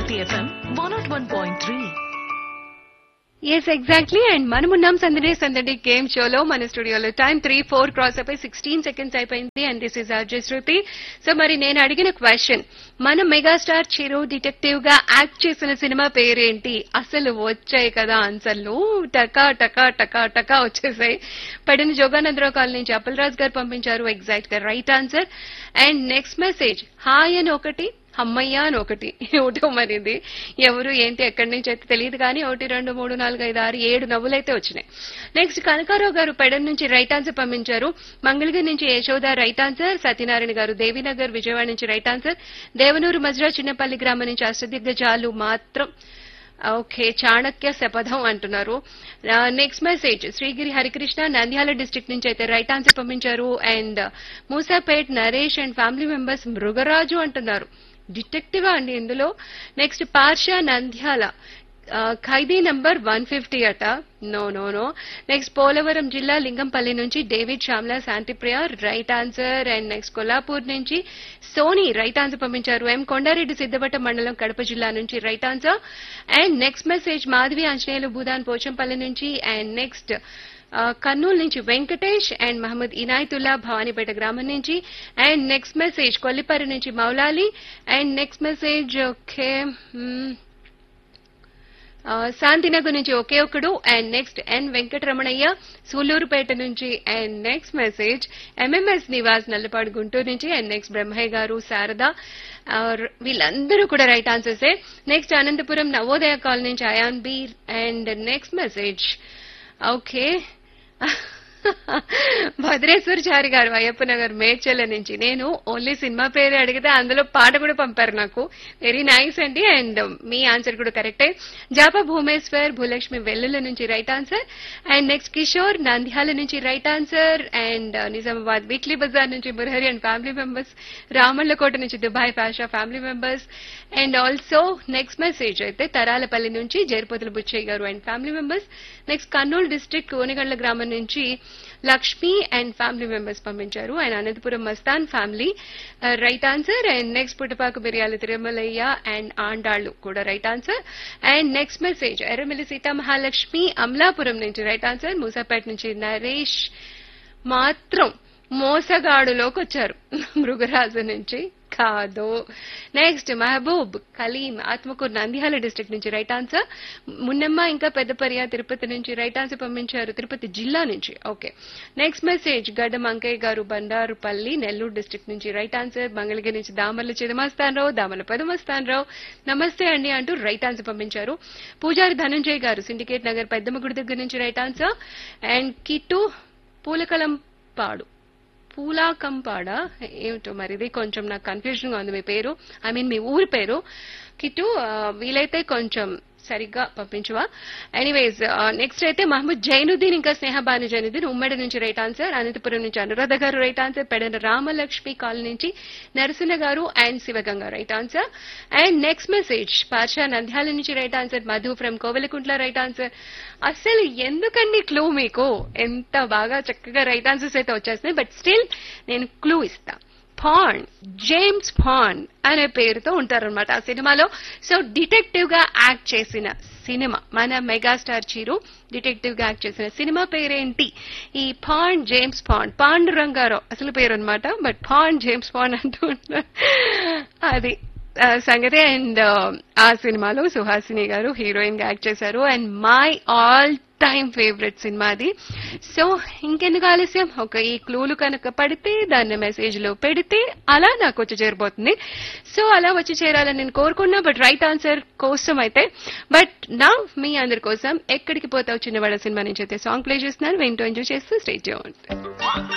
City FM 101.3. Yes exactly and మనమున్నాం సందడి సందడి గేమ్ షోలో మన స్టూడియోలో టైం త్రీ ఫోర్ క్రాస్ అయిపోయి సిక్స్టీన్ సెకండ్స్ అయిపోయింది and this is R J Shruti so మరి నేను అడిగిన క్వశ్చన్ మన మెగాస్టార్ చిరు డిటెక్టివ్ గా యాక్ట్ చేసిన సినిమా పేరేంటి అసలు వచ్చాయి కదా ఆన్సర్లు టకా టకా టకా టకా వచ్చేసాయి పడిన జోగానందరావు కాలనీ నుంచి అప్పలరాజ్ గారు పంపించారు ఎగ్జాక్ట్ గా right answer and next message hi అని ఒకటి అమ్మయ్య అని ఒకటి ఒకటో మరిది ఎవరు ఏంటి ఎక్కడి నుంచి అయితే తెలియదు కానీ ఒకటి రెండు మూడు నాలుగు ఐదు ఆరు ఏడు నవ్వులైతే వచ్చినాయి నెక్స్ట్ కనకారావు గారు పెడన్ నుంచి రైట్ ఆన్సర్ పంపించారు మంగళగిరి నుంచి యశోద రైట్ ఆన్సర్ సత్యనారాయణ గారు దేవినగర్ విజయవాడ నుంచి రైట్ ఆన్సర్ దేవనూరు మజ్రా చిన్నపల్లి గ్రామం నుంచి అష్టదిగ్గజాలు మాత్రం ఓకే చాణక్య శపథం అంటున్నారు next message Srigiri Harikrishna Nandyal district నుంచి అయితే రైట్ ఆన్సర్ పంపించారు and Musapet Naresh and family members Mrugaraju అంటున్నారు డిటెక్టివ్ అండి ఇందులో నెక్స్ట్ పార్షా నంద్యాల ఆ, ఖైదీ నంబర్ వన్ ఫిఫ్టీ అట no no no next Polavaram జిల్లా లింగంపల్లి నుంచి David Shyamla Shantipriya right answer and next Kollapur నుంచి సోనీ రైట్ ఆన్సర్ పంపించారు ఎం కొండారెడ్డి సిద్ధవట మండలం కడప జిల్లా నుంచి right answer and next message Madhavi Anjaneyulu Bhoodan Pochampally నుంచి అండ్ నెక్స్ట్ ఆ, కర్నూలు నుంచి వెంకటేష్ అండ్ మహమ్మద్ ఇనాయతుల్లా భవానీపేట గ్రామం నుంచి అండ్ నెక్స్ట్ మెసేజ్ కొల్లిపర్రి నుంచి Moulali and next message okay hmm. ఆ, శాంతినగర్ నుంచి ఒకే ఒకడు and next N Venkataramaiah Sullurpeta నుంచి and next message M M S Nivas Nallapadu Guntur నుంచి అండ్ నెక్స్ట్ బ్రహ్మయ్య గారు శారద ఆ, ర- వీళ్ళందరూ కూడా రైట్ ఆన్సర్సే నెక్స్ట్ అనంతపురం నవోదయ కాలనీ నుంచి అయాన్ బీర్ and next message okay Bhadreshwarachari గారు అయ్యప్ప నగర్ మేడ్చల్ల నుంచి నేను ఓన్లీ సినిమా పేరు అడిగితే అందులో పాట కూడా పంపారు నాకు వెరీ నైస్ అండి అండ్ మీ ఆన్సర్ కూడా కరెక్టే జాపా భూమేశ్వర్ భూలక్ష్మి వెల్లుల నుంచి right answer and next Kishore Nandyal నుంచి right answer and Nizamabad weekly బజార్ నుంచి Murahari and family members Ramallakota నుంచి Dubai Pasha family members and also next message అయితే తరాలపల్లి నుంచి జైర్పోతుల బుచ్చయ్య గారు and family members next Kurnool district Koniganda గ్రామం నుంచి లక్ష్మి అండ్ ఫ్యామిలీ మెంబర్స్ పంపించారు and Anantapur Mastan family right answer and next Puttapaku Biryala Tirumalaiah and ఆండాళ్ళు కూడా right answer and next message Erramilli Sita Mahalakshmi Amalapuram నుంచి రైట్ ఆన్సర్ మూసాపేట నుంచి నరేష్ మాత్రం మోసగాడులోకి వచ్చారు మృగరాజు నుంచి కాదు నెక్స్ట్ మహబూబ్ కలీం ఆత్మకూరు నంద్యాల డిస్ట్రిక్ట్ నుంచి రైట్ ఆన్సర్ మున్నమ్మ ఇంకా పెద్దపర్య తిరుపతి నుంచి రైట్ ఆన్సర్ పంపించారు తిరుపతి జిల్లా నుంచి okay next message Gadda Mankaiah గారు బండారుపల్లి నెల్లూరు డిస్ట్రిక్ట్ నుంచి రైట్ ఆన్సర్ మంగళగిరి నుంచి దామర్ల చిదమస్తానరావు దామర్ల పదమస్తానరావు నమస్తే అండి అంటూ రైట్ ఆన్సర్ పంపించారు పూజారి ధనంజయ్ గారు సిండికేట్ నగర్ పెద్దమ్మ గుడి దగ్గర నుంచి రైట్ ఆన్సర్ అండ్ కిట్టు పూలకలం పాడు పూలాకంపాడ ఏమిటో మరి ఇది కొంచెం నాకు కన్ఫ్యూజన్ గా ఉంది మీ పేరు ఐ మీన్ మీ ఊరి పేరు కిట్టు ఆ, వీలైతే కొంచెం సరిగ్గా పంపించవా ఎనీవేస్ నెక్స్ట్ అయితే మహమ్మద్ జైనుద్దీన్ ఇంకా స్నేహబాను జైనుద్దీన్ ఉమ్మడి నుంచి రైట్ ఆన్సర్ అనంతపురం నుంచి అనురాధ గారు right answer Pedana Ramalakshmi colony నుంచి నరసింహ గారు and Sivaganga right answer and next message Pasha Nandyal నుంచి right answer Madhu from Koilkuntla right answer అసలు ఎందుకండి క్లూ మీకు ఎంత బాగా చక్కగా రైట్ ఆన్సర్స్ అయితే వచ్చేస్తున్నాయి బట్ స్టిల్ నేను క్లూ ఇస్తా పాండ్ జేమ్స్ పాండ్ అనే పేరుతో ఉంటారనమాట ఆ సినిమాలో సో డిటెక్టివ్ గా యాక్ట్ చేసిన సినిమా మన మెగాస్టార్ చీరు డిటెక్టివ్ గా యాక్ట్ చేసిన సినిమా పేరేంటి ఈ పాండ్ జేమ్స్ పాండ్ పాండురంగారావు అసలు పేరు అనమాట బట్ పాండ్ జేమ్స్ పాండ్ అంటూ ఉంటారు అది ఆ, సంగతి అండ్ ఆ సినిమాలో సుహాసిని గారు హీరోయిన్ గా యాక్ట్ చేశారు and my all time favourite cinema అది సో ఇంకెందుకు ఆలస్యం ఒక ఈ క్లూలు కనుక పడితే దాన్ని మెసేజ్ లో పెడితే అలా నాకు వచ్చి చేరిపోతుంది సో అలా వచ్చి చేరాలని నేను కోరుకున్నా బట్ రైట్ ఆన్సర్ కోసం అయితే బట్ నా మీ అందరి కోసం ఎక్కడికి పోతావు చిన్నవాడ సినిమా నుంచి అయితే సాంగ్ ప్లే చేస్తున్నాను వింటూ ఎంజాయ్ చేస్తూ స్టేట్ చేయండి